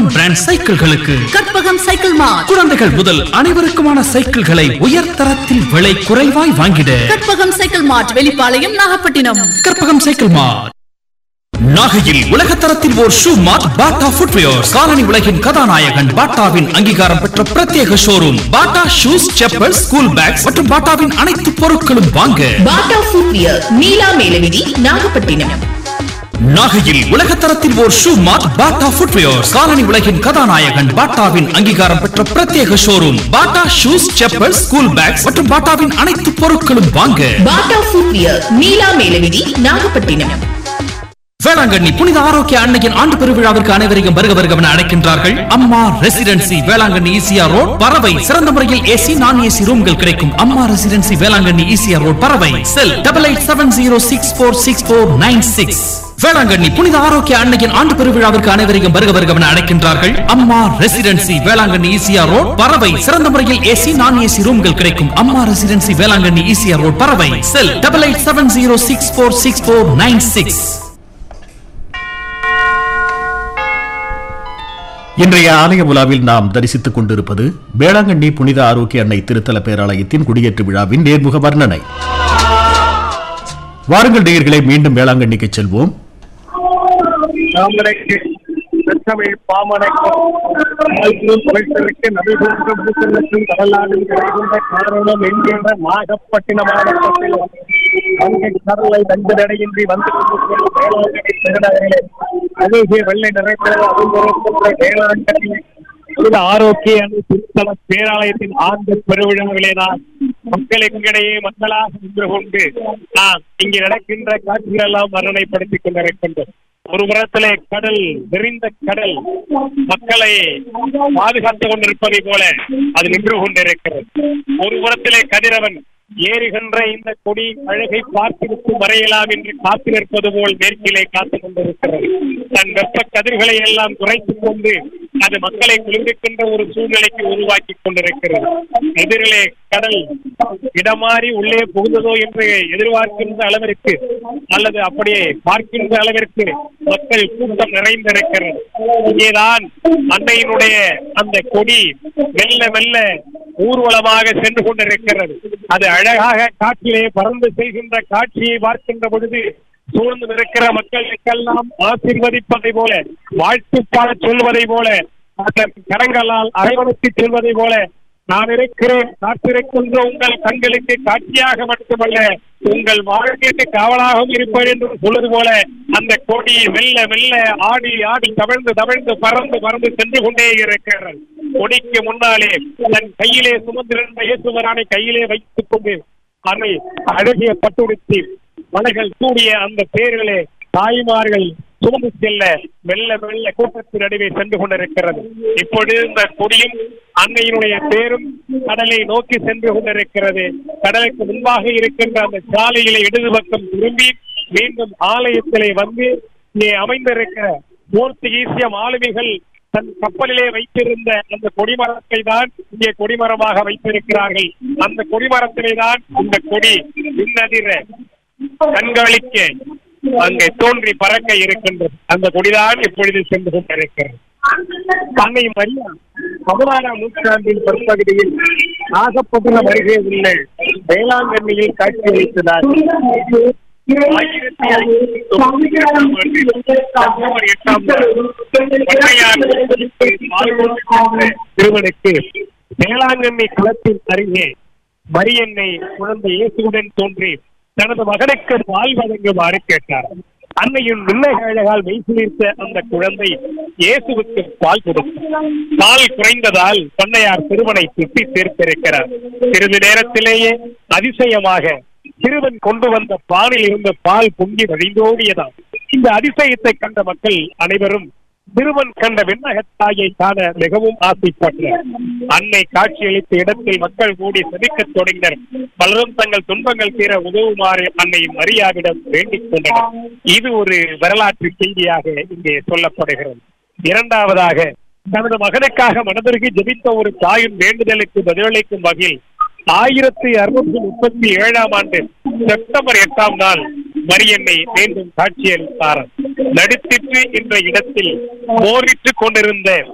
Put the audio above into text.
one brand சைக்கிள்களுக்கு Karpagam cycle mart குழந்தைகள் முதல் அனைவருக்குமான சைக்கிள்களை உயர்தரத்தில் விலை குறைவாய் வாங்கிட Karpagam cycle mart Velipalayam Nagapattinam Karpagam cycle mart நாகையில் உலகத்தரத்தில் ஓர் ஷூ மார்ட் பாட்டா ஃபுட்வேர்ஸ் காலனி உலகின் கதாநாயகன் பாட்டாவின் அங்கீகாரம் பெற்ற பிரத்யேக ஷோரூம் பாட்டா ஷூஸ் செப்பல் ஸ்கூல் பேக்ஸ் மற்றும் பாட்டாவின் அனைத்து பொருட்களும் வாங்க பாட்டா ஃபுட்வியர் நீலா மேலவிதி நாகப்பட்டினம் நாகையில் உலகத்தரத்தில் ஓர் ஷூ மார்ட் பாட்டா ஃபுட்வேர்ஸ் காலனி உலகின் கதாநாயகன் பாட்டாவின் அங்கீகாரம் பெற்ற பிரத்யேக ஷோரூம் பாட்டா ஷூஸ் செப்பல் ஸ்கூல் பேக்ஸ் மற்றும் பாட்டாவின் அனைத்து பொருட்களும் வாங்க பாட்டா ஃபுட்வியர் நீலா மேலவிதி நாகப்பட்டினம் வேளாங்கண்ணி புனித ஆரோக்கிய அன்னையின் ஆண்டு பெருவிழாவிற்கு அனைவரையும் வருக வருகவென அழைக்கின்றார்கள் அம்மா ரெசிடென்சி வேளாங்கண்ணி ஈசிஆர் ரோட் பறவை சிறந்த முறையில் ஏசி நான் ஏசி ரூம்கள் கிடைக்கும் அம்மா ரெசிடென்சி வேளாங்கண்ணி ஈசிஆர் ரோட் பறவை cell double eight seven zero six four six four nine six Velankanni புனித ஆரோக்கிய அன்னையின் ஆண்டு பெருவிழாவிற்கு அனைவரையும் வருக வருகவென அழைக்கின்றார்கள் அம்மா ரெசிடென்சி வேளாங்கண்ணி ஈசிஆர் ரோட் பறவை சிறந்த முறையில் ஏசி நான் ஏசி ரூம்கள் கிடைக்கும் அம்மா ரெசிடென்சி வேளாங்கண்ணி ஈசிஆர் ரோட் பறவை cell double eight seven zero six four six four nine six இன்றைய ஆலய விழாவில் நாம் தரிசித்துக் கொண்டிருப்பது வேளாங்கண்ணி புனித ஆரோக்கிய அன்னை திருத்தல பேராலயத்தின் குடியேற்று விழாவின் நேர்முக வர்ணனை வாருங்கள் நேயர்களை மீண்டும் வேளாங்கண்ணிக்கு செல்வோம் தாமரைக்கு செந்தமிழ் பாமரைக்கும் புகழ்த்தலுக்கு நபிகுன்ற பூசலுக்கும் கடலாடும் கிடைக்கின்ற காரணம் என்கின்ற நாகப்பட்டினம் மாவட்டத்தில் அங்கே கடலை தஞ்சனடையின்றி வந்து கொண்டிருக்கிற வேளாங்கண்ணி திருநகரிலே அழகிய வெள்ளை நிறைந்த அரும்புறத்தின்ற வேளாங்கண்ணி புனித ஆரோக்கிய அணி திருத்தல பேராலயத்தின் ஆண்டு பெருவிழாவிலே நான் மக்களுக்கிடையே மக்களாக நின்று கொண்டு நாம் இங்கே நடக்கின்ற காட்சிகள் எல்லாம் வர்ணனைப்படுத்திக் கொண்டிருக்கின்றோம் ஒரு புறத்திலே கடல் விரிந்த கடல் மக்களை பாதுகாத்துக் கொண்டிருப்பதை போல அது நின்று கொண்டிருக்கிறது ஒரு புறத்திலே கதிரவன் ஏறுகின்ற இந்த கொடி அழகை பார்த்திருக்கும் வரையலாம் என்று காத்து நிற்பது போல் மேற்கிலே காத்துக் கொண்டிருக்கிறது தன் வெப்ப கதிர்களை எல்லாம் குறைத்துக் கொண்டு அது மக்களை குளிர்விக்கின்ற ஒரு சூழ்நிலைக்கு உருவாக்கி கொண்டிருக்கிறது எதிரிலே கடல் இடமாறி உள்ளே புகுந்ததோ என்று எதிர்பார்க்கின்ற அளவிற்கு அல்லது அப்படியே பார்க்கின்ற அளவிற்கு மக்கள் கூட்டம் நிறைந்திருக்கிறது இங்கேதான் அன்னையினுடைய அந்த கொடி மெல்ல மெல்ல ஊர்வலமாக சென்று கொண்டிருக்கிறது அது அழகாக காற்றிலே பறந்து செல்கின்ற காட்சியை பார்க்கின்ற பொழுது சூழ்ந்து இருக்கிற மக்களுக்கெல்லாம் ஆசீர்வதிப்பதை போல வாழ்த்து பாட சொல்வதை போல அந்த கரங்களால் அரவணைத்து சொல்வதை போல நான் இருக்கிறேன் காத்திருக்கின்ற உங்கள் கண்களுக்கு காட்சியாக மட்டுமல்ல உங்கள் வாழ்க்கைக்கு காவலாகவும் இருப்பேன் என்று சொல்வது போல அந்த கொடி மெல்ல மெல்ல ஆடி ஆடி தவழ்ந்து தவழ்ந்து பறந்து பறந்து சென்று கொண்டே இருக்கிறது கொடிக்கு முன்னாலே தன் கையிலே சுமந்திருந்த இயேசுவரானை கையிலே வைத்துக் கொண்டு அதை அழகிய பட்டுடுத்தி மலைகள் கூடிய அந்த பேரிலே தாய்மார்கள் சுமந்து செல்ல மெல்ல மெல்ல கூட்டத்தின் நடுவே சென்று கொண்டிருக்கிறது இப்பொழுது இந்த கொடியும் அன்னையினுடைய பேரும் கடலை நோக்கி சென்று கொண்டிருக்கிறது கடலுக்கு முன்பாக இருக்கின்ற அந்த சாலையிலே இடது பக்கம் திரும்பி மீண்டும் ஆலயத்திலே வந்து இங்கே அமைந்திருக்கிற போர்த்துகீசிய மாலுமிகள் தன் கப்பலிலே வைத்திருந்த அந்த கொடிமரத்தை தான் இங்கே கொடிமரமாக வைத்திருக்கிறார்கள் அந்த கொடிமரத்திலே தான் இந்த கொடி விண்ணதிர கண்காணிக்க அங்கே தோன்றி பறக்க இருக்கின்றது அந்த கொடிதான் இப்பொழுது சென்று கொண்டிருக்கிறது அன்னை மரியா பதினாறாம் நூற்றாண்டின் பிற்பகுதியில் நாகப்பட்டினம் அருகே உள்ள வேளாங்கண்ணியில் காட்சி அளித்ததார் ஆயிரத்தி ஐநூத்தி தொண்ணூத்தி எட்டாம் ஆண்டு செப்டம்பர் எட்டாம் நாள் பட்டையார் திருமணுக்கு வேளாங்கண்ணி களத்தின் அருகே மரியன்னை குழந்தை இயேசுடன் தோன்றி தனது மகனுக்கு பால் வழங்குமாறு கேட்டார் அன்னையின் விண்ணக அழகால் மெய்சிலிருத்த அந்த குழந்தை இயேசுவுக்கு பால் கொடுத்தார் பால் குறைந்ததால் பண்ணையார் சிறுவனை திட்டி சேர்த்திருக்கிறார் சிறிது நேரத்திலேயே அதிசயமாக சிறுவன் கொண்டு வந்த பாலில் இருந்த பால் பொங்கி வழிந்தோடியதாம் இந்த அதிசயத்தை கண்ட மக்கள் அனைவரும் சிறுவன் கண்ட விண்ணகத்தாயை காண மிகவும் ஆசைப்பட்டனர் அன்னை காட்சியளித்த இடத்தில் மக்கள் கூடி செபிக்கத் தொடங்கினர் பலரும் தங்கள் துன்பங்கள் தீர உதவுமாறு அன்னை மரியாவிடம் வேண்டிக் கொண்டனர் இது ஒரு வரலாற்று செய்தியாக இங்கே சொல்லப்படுகிறது இரண்டாவதாக தனது மகனுக்காக மனதிற்கு ஜெபித்த ஒரு தாயின் வேண்டுதலுக்கு பதிலளிக்கும் வகையில் ஆயிரத்தி அறுநூத்தி முப்பத்தி ஏழாம் ஆண்டு செப்டம்பர் எட்டாம் நாள் மரியன்னை மீண்டும் காட்சியளித்தார் நடுத்திற்று என்ற இடத்தில் போரிட்டுக் கொண்டிருந்த